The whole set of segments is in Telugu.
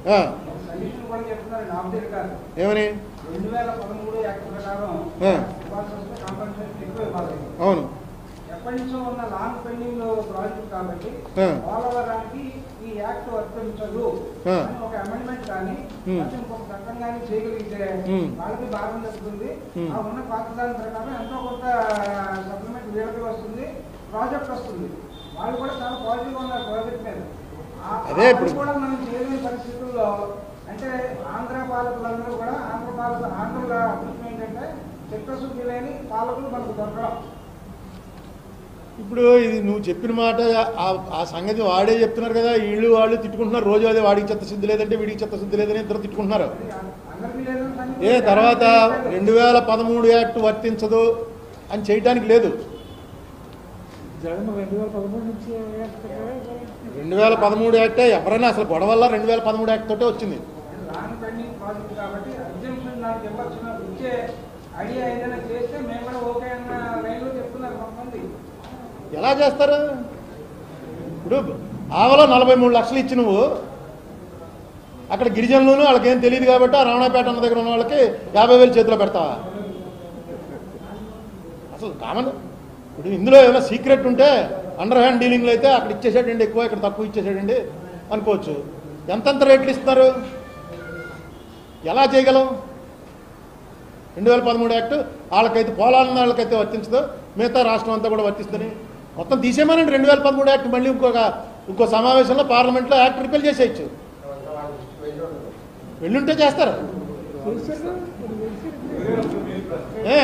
ఆ, సజెషన్ కూడా చెప్తున్నారు ఆబ్జెక్ట్ కాదు ఏమని రెండు వేల పదమూడు యాక్ట్ ప్రకారం ఆ. ఇవ్వాల్సి వస్తే కాంపెన్సేషన్ ఎక్కువ ఇవ్వాలి అవును ఎప్పటి నుంచో ఉన్న లాంగ్ పెండింగ్ ప్రాజెక్ట్ కాబట్టి ఆ. పోలవరానికి ఈ యాక్ట్ వర్తించదు ఆ. అని ఒక అమెండ్మెంట్ కానీ ఉమ్. కొంచెం ఇంకొక చట్టం కానీ చేయగలిగితే ఉమ్. వాళ్ళకి భాగం దక్కుతుంది ఉమ్. ఆ ఉన్న పాత దాని ప్రకారం ఎంతో కొంత సప్లిమెంట్ వీళ్ళకి వస్తుంది ప్రాజెక్ట్ వస్తుంది వాళ్ళు కూడా చాలా పాజిటివ్ ఉన్నారు ప్రాజెక్ట్ మీద ఆ- అదే ఇప్పుడు- అది కూడా మనం చేయలేని పరిస్థితుల్లో అంటే ఆంధ్ర పాలకులందరూ కూడా ఆంధ్ర పాలకులు ఆంధ్రుల అదృష్టం ఏంటంటే చిత్తశుద్ధి లేని పాలకులు మనకు దొరకడం ఇప్పుడు ఇది నువ్వు చెప్పిన మాట ఆ- ఆ సంగతి వాడే చెప్తున్నారు కదా వీళ్ళు వాళ్ళు తిట్టుకుంటున్నారు రోజు అదే వాడికి చిత్తశుద్ధి లేదంటే వీడికి చిత్తశుద్ధి లేదని ఇద్దరు తిట్టుకుంటున్నారు అది అందరికీ లేదని సంగతి ఏ తర్వాత రెండు వేల పదమూడు యాక్ట్ వర్తించదు అని చేయటానికి లేదు జగన్ రెండు వేల పదమూడు నుంచి రెండు వేల పదమూడు యాక్టే ఎవరైనా అసలు గొడవల్ల రెండు వేల పదమూడు యాక్ట్ తోటే వచ్చింది లాంగ్ పెండింగ్ ప్రాజెక్ట్ కాబట్టి ఎగ్జామ్షన్ నాకు ఇవ్వచ్చు ఇచ్చే ఐడియా ఏదైనా చేస్తే మేము కూడా ఓకే అన్న లైన్లో చెప్తున్నారు కొంతమంది ఎలా చేస్తారు ఇప్పుడు ఆవలో నలభై మూడు లక్షలు ఇచ్చి నువ్వు అక్కడ గిరిజనులను వాళ్ళకేం తెలియదు కాబట్టి ఆ రమణాపేట అన్న దగ్గర ఉన్న వాళ్ళకి యాభై వేలు చేతిలో పెడతావా అసలు కామన్ ఇప్పుడు ఇందులో ఏమైనా సీక్రెట్ ఉంటే అండర్ హ్యాండ్ డీలింగ్లో అయితే అక్కడ ఇచ్చేసాడండి ఎక్కువ ఇక్కడ తక్కువ ఇచ్చేసాడండి అనుకోవచ్చు ఎంతెంత రేట్లు ఇస్తున్నారు ఎలా చేయగలం రెండు వేల పదమూడు యాక్ట్ వాళ్ళకైతే పోలాలన్న వాళ్ళకైతే వర్తించదు మిగతా రాష్ట్రం అంతా కూడా వర్తిస్తుంది మొత్తం తీసేయమనండి రెండు వేల పదమూడు యాక్ట్ మళ్ళీ ఇంకొక ఇంకో సమావేశంలో పార్లమెంట్లో యాక్ట్ రిపేర్ చేసేయచ్చు వెళ్ళుంటే చేస్తారు ఏ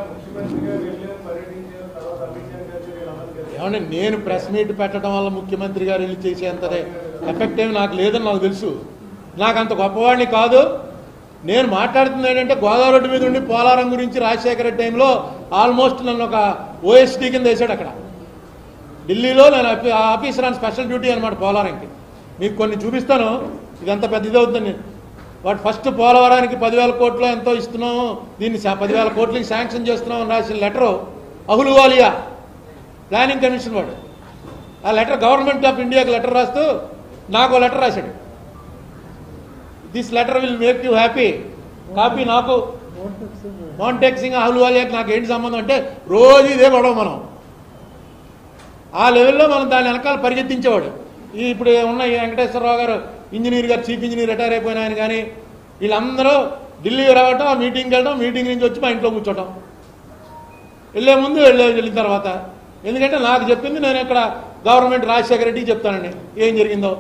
ఏమంటే నేను ప్రెస్ మీట్ పెట్టడం వల్ల ముఖ్యమంత్రి గారు వెళ్ళి చేసేంతదే ఎఫెక్ట్ ఏమి నాకు లేదని నాకు తెలుసు నాకు అంత గొప్పవాడిని కాదు నేను మాట్లాడుతుంది ఏంటంటే గోదావరి రోడ్డు మీద ఉండి పోలారం గురించి రాజశేఖర రెడ్డి టైంలో ఆల్మోస్ట్ నన్ను ఒక ఓఎస్డీ కింద వేసాడు అక్కడ ఢిల్లీలో నేను ఆఫీ- ఆఫీసర్ ఆన్ స్పెషల్ డ్యూటీ అనమాట పోలవరంకి మీకు కొన్ని చూపిస్తాను ఇదంతా పెద్ద ఇదవుతుంది వాడు ఫస్ట్ పోలవరానికి పదివేల కోట్లు ఎంతో ఇస్తున్నాం దీన్ని శా- పదివేల కోట్లకి శాంక్షన్ చేస్తున్నాం అని రాసిన లెటరు అహులువాలియా ప్లానింగ్ కమిషన్ వాడు ఆ లెటర్ గవర్నమెంట్ ఆఫ్ ఇండియాకి లెటర్ రాస్తూ నాకు లెటర్ రాశాడు this letter will make you happy copy నాకు మౌంటెక్ సింగ్ అహ్లువాలియాకి నాకు ఏంటి సంబంధం అంటే రోజు ఇదే గొడవ మనం ఆ లెవెల్లో మనం దాని వెనకాల పరిగెత్తించేవాడు ఈ ఇప్పుడు ఉన్న ఈ వెంకటేశ్వరరావు గారు ఇంజనీర్ గారు చీఫ్ ఇంజనీర్ రిటైర్ అయిపోయిన ఆయన కానీ వీళ్ళందరూ ఢిల్లీ రావటం ఆ మీటింగ్కి వెళ్ళడం మీటింగ్ నుంచి వచ్చి మా ఇంట్లో కూర్చోవటం వెళ్ళే ముందు వెళ్ళే వెళ్ళిన తర్వాత ఎందుకంటే నాకు చెప్పింది నేను ఇక్కడ గవర్నమెంట్ రాజశేఖర రెడ్డికి చెప్తానండి ఏం జరిగిందో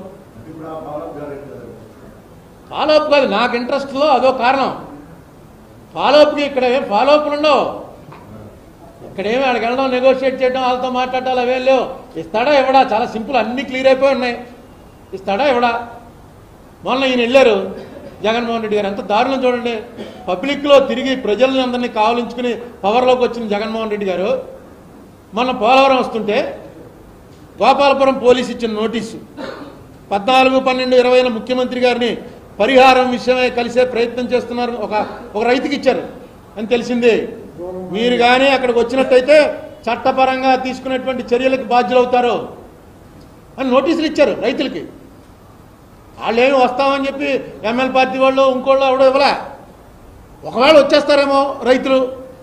ఫాలోఅప్ కాదు నాకు ఇంట్రెస్ట్లో అదో కారణం ఫాలోఅప్కి ఇక్కడ ఏం ఫాలోఅప్లు ఉండవు ఇక్కడ ఏమి అక్కడికి వెళ్ళడం నెగోషియేట్ చేయడం వాళ్ళతో మాట్లాడాలి అవేం లేవు ఇస్తాడా ఇవ్వడా చాలా సింపుల్ అన్ని క్లియర్ అయిపోయి ఉన్నాయి ఇస్తాడా ఇవ్వడా మొన్న ఈయన వెళ్ళారు జగన్మోహన్ రెడ్డి గారు ఎంత దారుణం చూడండి పబ్లిక్లో తిరిగి ప్రజల్ని అందరినీ కావలించుకుని పవర్లోకి వచ్చిన జగన్మోహన్ రెడ్డి గారు మొన్న పోలవరం వస్తుంటే గోపాలపురం పోలీస్ ఇచ్చిన నోటీసు పద్నాలుగు పన్నెండు ఇరవైన ముఖ్యమంత్రి గారిని పరిహారం విషయమై కలిసే ప్రయత్నం చేస్తున్నారు ఒక ఒక రైతుకి ఇచ్చారు అని తెలిసింది మీరు కానీ అక్కడికి వచ్చినట్టయితే చట్టపరంగా తీసుకునేటువంటి చర్యలకు బాధ్యులవుతారు అని నోటీసులు ఇచ్చారు రైతులకి వాళ్ళు ఏమి వస్తామని చెప్పి ఎమ్మెల్యే పార్టీ వాళ్ళు ఇంకోళ్ళు ఎవడో ఇవ్వలే ఒకవేళ వచ్చేస్తారేమో రైతులు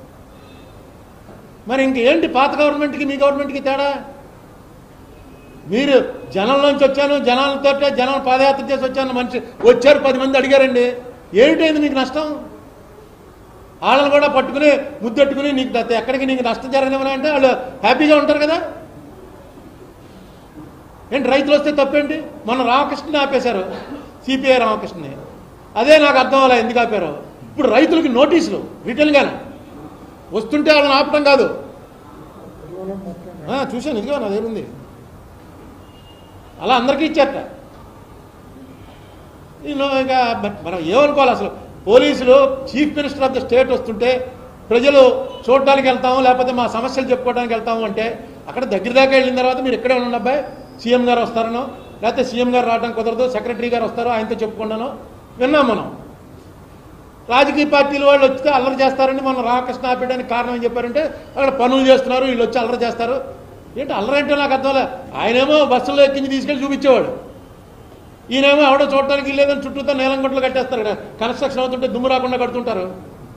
మరి ఇంకేంటి పాత గవర్నమెంట్కి మీ గవర్నమెంట్కి తేడా మీరు జనంలోంచి వచ్చాను జనాలతో జనం పాదయాత్ర చేసి వచ్చాను మనిషి వచ్చారు పది మంది అడిగారండి ఏమిటైంది మీకు నష్టం వాళ్ళని కూడా పట్టుకుని ముద్దెట్టుకుని నీకు ద- ఎక్కడికి నీకు నష్టం జరగనివ్వని అంటే వాళ్ళు హ్యాపీగా ఉంటారు కదా ఏంటి రైతులు వస్తే తప్పేంటి మొన్న రామకృష్ణని ఆపేశారు సిపిఐ రామకృష్ణని అదే నాకు అర్థం అవ్వలే ఎందుకు ఆపారు ఇప్పుడు రైతులకి నోటీసులు రిటర్న్గానే వస్తుంటే వాళ్ళని ఆపడం కాదు ఆ, చూశాను ఇదిగో నా దగ్గర ఉంది అలా అందరికీ ఇచ్చారట ఈయన ఇక బ- మనం ఏమనుకోవాలి అసలు పోలీసులు chief minister of the state వస్తుంటే ప్రజలు చూడడానికి వెళ్తాము లేకపోతే మా సమస్యలు చెప్పుకోవడానికి వెళ్తాము అంటే అక్కడ దగ్గర దాకా వెళ్ళిన తర్వాత మీరు ఇక్కడే ఉండండి అబ్బాయి సీఎం గారు వస్తారనో లేకపోతే సీఎం గారు రావడం కుదరదు సెక్రటరీ గారు వస్తారో ఆయనతో చెప్పుకున్నాను విన్నాం మనం రాజకీయ పార్టీల వాళ్ళు వస్తే అల్లరి చేస్తారని మనం రామకృష్ణ ఆపేయడానికి కారణం ఏం చెప్పారంటే అక్కడ పనులు చేస్తున్నారు వీళ్ళు వచ్చి అల్లరి చేస్తారు ఏంటి అల్లరి అంటే నాకు అర్థం లే ఆయనేమో బస్సులో ఎక్కించి తీసుకెళ్ళి చూపించేవాడు ఈయనేమో ఎవడో చూడటానికి లేదని చుట్టూతో నీలం గుంటలు కట్టేస్తారు ఇక్కడ కన్స్ట్రక్షన్ అవుతుంటే దుమ్ము రాకుండా కడుతుంటారు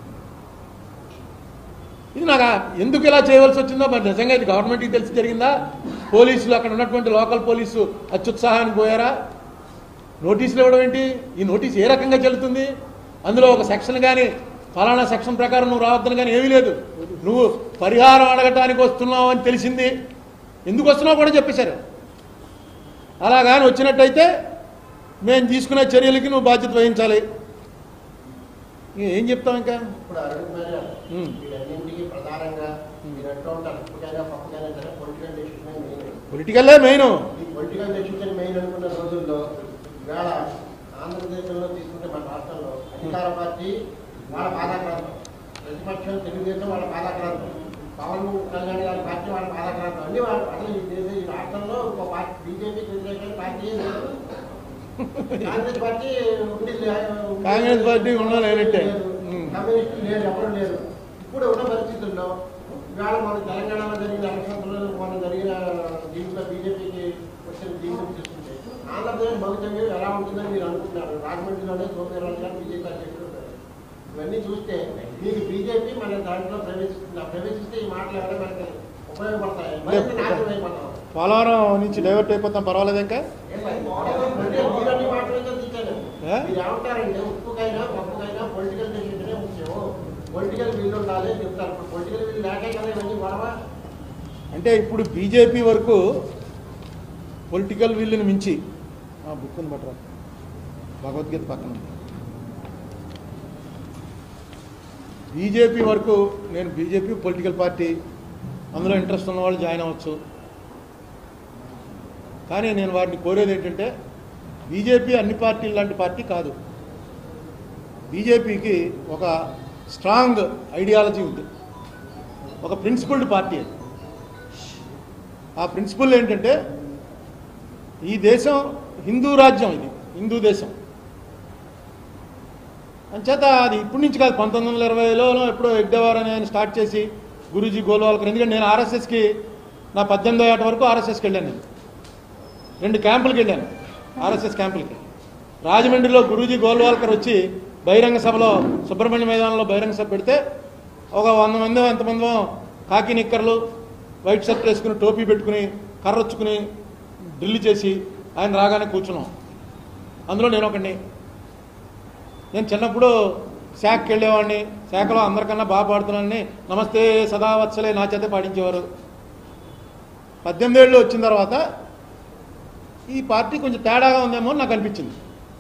ఇది నాకు ఆ- ఎందుకు ఇలా చేయవలసి వచ్చిందో మరి నిజంగా ఇది గవర్నమెంట్కి తెలిసి జరిగిందా పోలీసులు అక్కడ ఉన్నటువంటి లోకల్ పోలీసు అత్యుత్సాహానికి పోయారా నోటీసులు ఇవ్వడం ఏంటి ఈ నోటీస్ ఏ రకంగా చెల్లుతుంది అందులో ఒక సెక్షన్ కానీ ఫలానా సెక్షన్ ప్రకారం నువ్వు రావద్దని కానీ ఏమీ లేదు నువ్వు పరిహారం అడగటానికి వస్తున్నావు అని తెలిసింది ఎందుకు వస్తున్నావు కూడా చెప్పేశారు అలా కానీ వచ్చినట్టయితే మేము తీసుకునే చర్యలకి నువ్వు బాధ్యత వహించాలి ఇంక ఏం చెప్తాం ఇంకా ఇప్పుడు అడుగుతున్నారు ఉమ్. వీటన్నింటికి ప్రధానంగా మీరు ఎట్లా ఉంటారు ఉప్పుకైనా పప్పుకైనా సరే పొలిటికల్ డెసిషన్ మెయిన్ పొలిటికల్లే మెయిన్ ఈ పొలిటికల్ డెసిషన్ మెయిన్ అనుకున్న రోజుల్లో ఇవాళ ఆంధ్రప్రదేశ్లో తీసుకుంటే మన రాష్ట్రంలో అధికార పార్టీ వాళ్ళ బాధాక్రాంతం ప్రతిపక్షం తెలుగుదేశం వాళ్ళ బాధాక్రాంతం పవన్ కళ్యాణ్ గారి పార్టీ వాళ్ళ బాధాక్రాంతం అన్ని వాళ్ళు అసలు ఈ దేశ ఈ రాష్ట్రంలో ఒక పార్టీ బీజేపీకి వ్యతిరేకమైన పార్టీ ఏం లేదు. కాంగ్రెస్ పార్టీ ఉంది కాంగ్రెస్ పార్టీ ఉండలేనట్టే. ఉమ్. కమ్యూనిస్టులు లేరు ఎవరు లేరు ఇప్పుడు ఉన్న పరిస్థితుల్లో ఇవాళ మన తెలంగాణలో జరిగిన ఎలక్షన్స్లో మన జరిగిన దీంట్లో బీజేపీకి వచ్చిన దీంట్లో తీసుకుంటే ఆంధ్రప్రదేశ్ భవితవ్యం ఎలా ఉంటుందని మీరు అనుకుంటున్నారు రాజమండ్రిలోనే సోమవీరరాజు గారు బీజేపీ అధ్యక్షుడు ఉన్నారు. ఇవన్నీ చూస్తే మీకు బీజేపీ మన దాంట్లో ప్రవేశిస్తుంది ఆ ప్రవేశిస్తే ఈ మాటలు ఎవరైనా మనకి ఉపయోగపడతాయి మరింత నాశనం అయిపోతాం పోలవరం నుంచి డైవర్ట్ అయిపోతాం పర్వాలేదు ఇంకా మీరన్ని మాటలతో తీశాను ఏ? మీరు ఏమంటారంటే ఉప్పుకైనా పప్పుకైనా పొలిటికల్ డెసిషనే ముఖ్యం పొలిటికల్ వీల్ ఉండాలి అని చెప్తారు ఇప్పుడు పొలిటికల్ వీల్ లేకే కదా ఇవన్నీ గొడవ అంటే ఇప్పుడు బీజేపీ వరకు పొలిటికల్ విల్లుని మించి ఆ బుక్ ఉంది బట్రా భగవద్గీత పక్కన ఉంది. బీజేపీ వరకు నేను బీజేపీ పొలిటికల్ పార్టీ అందులో ఇంట్రెస్ట్ ఉన్న వాళ్ళు జాయిన్ అవ్వచ్చు కానీ నేను వారిని కోరేది ఏంటంటే బీజేపీ అన్ని పార్టీలు లాంటి పార్టీ కాదు బీజేపీకి ఒక స్ట్రాంగ్ ఐడియాలజీ ఉంది ఒక ప్రిన్సిపల్డ్ పార్టీ అది ఆ ప్రిన్సిపల్ ఏంటంటే ఈ దేశం హిందూ రాజ్యం ఇది హిందూ దేశం అంచేత అది ఇప్పటి నుంచి కాదు పంతొమ్మిది వందల ఇరవైలోనో ఎప్పుడో ఎగ్డేవార్ అని ఆయన స్టార్ట్ చేసి గురూజీ గోల్వాల్కర్ ఎందుకంటే నేను ఆర్ఎస్ఎస్కి నా పద్దెనిమిదో ఏట వరకు ఆర్ఎస్ఎస్కి వెళ్ళాను నేను రెండు క్యాంపులకి వెళ్ళాను ఆర్ఎస్ఎస్ క్యాంపులకి రాజమండ్రిలో గురూజీ గోల్వాల్కర్ వచ్చి బహిరంగ సభలో సుబ్రహ్మణ్య మైదానంలో బహిరంగ సభ పెడితే ఒక వంద మంది ఎంతమందో కాకి నిక్కర్లు వైట్ షర్ట్ వేసుకుని టోపీ పెట్టుకుని కర్రొచ్చుకుని డ్రిల్ చేసి ఆయన రాగానే కూర్చున్నాం అందులో నేను ఒకడిని నేను చిన్నప్పుడు శాఖకి వెళ్ళేవాడిని శాఖలో అందరికన్నా బాగా పాడుతున్నానని నమస్తే సదావత్సలే నా చేతే పాడించేవారు పద్దెనిమిది ఏళ్ళు వచ్చిన తర్వాత ఈ పార్టీ కొంచెం తేడాగా ఉందేమో అని నాకు అనిపించింది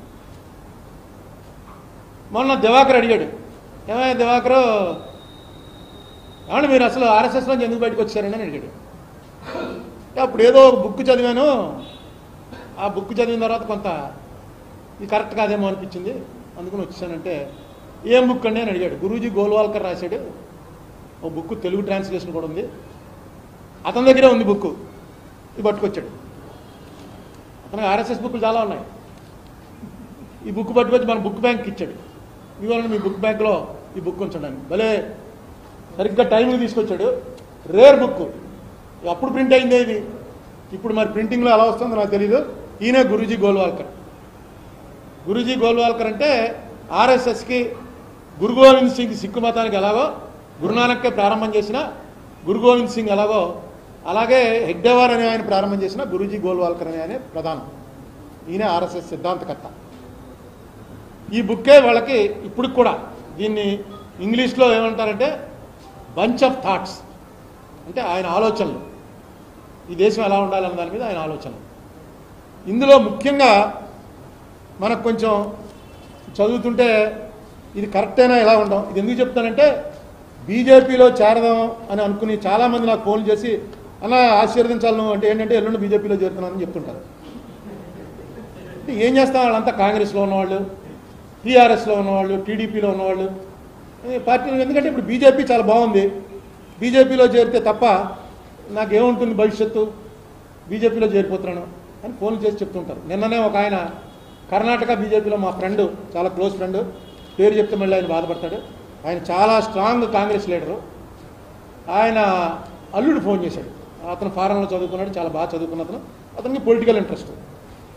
మొన్న దివాకర్ అడిగాడు ఏమయ్య దివాకర్ ఏమంటే మీరు అసలు ఆర్ఎస్ఎస్ నుంచి ఎందుకు బయటకు వచ్చారండి అని అడిగాడు అంటే అప్పుడు ఏదో ఒక బుక్ చదివాను ఆ బుక్ చదివిన తర్వాత కొంత ఇది కరెక్ట్ కాదేమో అనిపించింది అందుకని వచ్చానంటే ఏం బుక్ అండి అని అడిగాడు గురూజీ గోల్వాల్కర్ రాశాడు ఓ బుక్ తెలుగు ట్రాన్స్లేషన్ కూడా ఉంది అతని దగ్గరే ఉంది బుక్ ఇది పట్టుకొచ్చాడు అతనికి ఆర్ఎస్ఎస్ బుక్లు చాలా ఉన్నాయి ఈ బుక్ పట్టుకొచ్చి మన బుక్ బ్యాంక్కి ఇచ్చాడు ఇవాళ మీ బుక్ బ్యాంక్లో ఈ బుక్ ఉంచండి భలే సరిగ్గా టైంకి తీసుకొచ్చాడు రేర్ బుక్ అప్పుడు ప్రింట్ అయిందే ఇది ఇప్పుడు మరి ప్రింటింగ్లో ఎలా వస్తుందో నాకు తెలియదు ఈయనే గురూజీ గోల్వాల్కర్ గురూజీ గోల్వాల్కర్ అంటే ఆర్ఎస్ఎస్కి గురు గోవింద్ సింగ్ సిక్కు మతానికి ఎలాగో గురునానక్కే ప్రారంభం చేసిన గురు గోవింద్ సింగ్ ఎలాగో అలాగే హెగ్డేవార్ అనే ఆయన ప్రారంభం చేసిన గురూజీ గోల్వాల్కర్ అనే ఆయన ప్రధానం ఈయన ఆర్ఎస్ఎస్ సిద్ధాంతకర్త ఈ బుక్కే వాళ్ళకి ఇప్పుడు కూడా దీన్ని ఇంగ్లీష్లో ఏమంటారంటే బంచ్ ఆఫ్ థాట్స్ అంటే ఆయన ఆలోచనలు ఈ దేశం ఎలా ఉండాలన్న దాని మీద ఆయన ఆలోచనలు ఇందులో ముఖ్యంగా మనకు కొంచెం చదువుతుంటే ఇది కరెక్టేనా ఎలా ఉండం ఇది ఎందుకు చెప్తానంటే బీజేపీలో చేరదాం అని అనుకుని చాలామంది నాకు ఫోన్ చేసి అలా ఆశీర్వదించాలి నువ్వు అంటే ఏంటంటే ఎల్లుండి బీజేపీలో చేరుతున్నానని చెప్తుంటారు అంటే ఏం చేస్తాం వాళ్ళంతా కాంగ్రెస్లో ఉన్నవాళ్ళు టీఆర్ఎస్లో ఉన్నవాళ్ళు టీడీపీలో ఉన్నవాళ్ళు ఈ పార్టీలు ఎందుకంటే ఇప్పుడు బీజేపీ చాలా బాగుంది బీజేపీలో చేరితే తప్ప నాకేముంటుంది భవిష్యత్తు బీజేపీలో చేరిపోతున్నాను అని ఫోన్లు చేసి చెప్తుంటారు నిన్ననే ఒక ఆయన కర్ణాటక బీజేపీలో మా ఫ్రెండ్ చాలా క్లోజ్ ఫ్రెండ్ పేరు చెప్తే మళ్ళీ ఆయన బాధపడతాడు ఆయన చాలా స్ట్రాంగ్ కాంగ్రెస్ లీడరు ఆయన అల్లుడు ఫోన్ చేశాడు అతను ఫారెన్లో చదువుకున్నాడు చాలా బాగా చదువుకున్న అతను అతనికి పొలిటికల్ ఇంట్రెస్ట్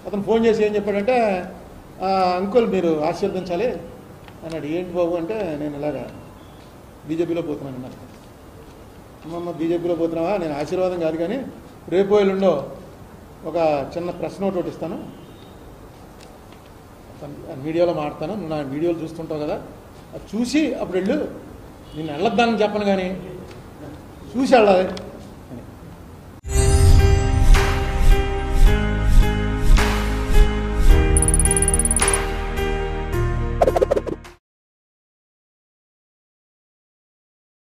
అతను ఫోన్ చేసి ఏం చెప్పాడంటే "ఆ, అంకుల్ మీరు ఆశీర్వదించాలి అన్నాడు ఏంటి బాబు అంటే నేను ఇలాగా బీజేపీలో పోతున్నాను అన్నాను అమ్మమ్మ బీజేపీలో పోతున్నావా నేను ఆశీర్వాదం కాదు కానీ రేపు ఎల్లుండో ఒక చిన్న ప్రెస్ నోట్ ఒకటి ఇస్తాను తన- మీడియాలో మాడతాను నువ్వు నా వీడియోలు చూస్తుంటావు కదా అది చూసి అప్పుడు వెళ్ళు నేను వెళ్ళొద్దానని చెప్పను కానీ చూసి వెళ్ళాలి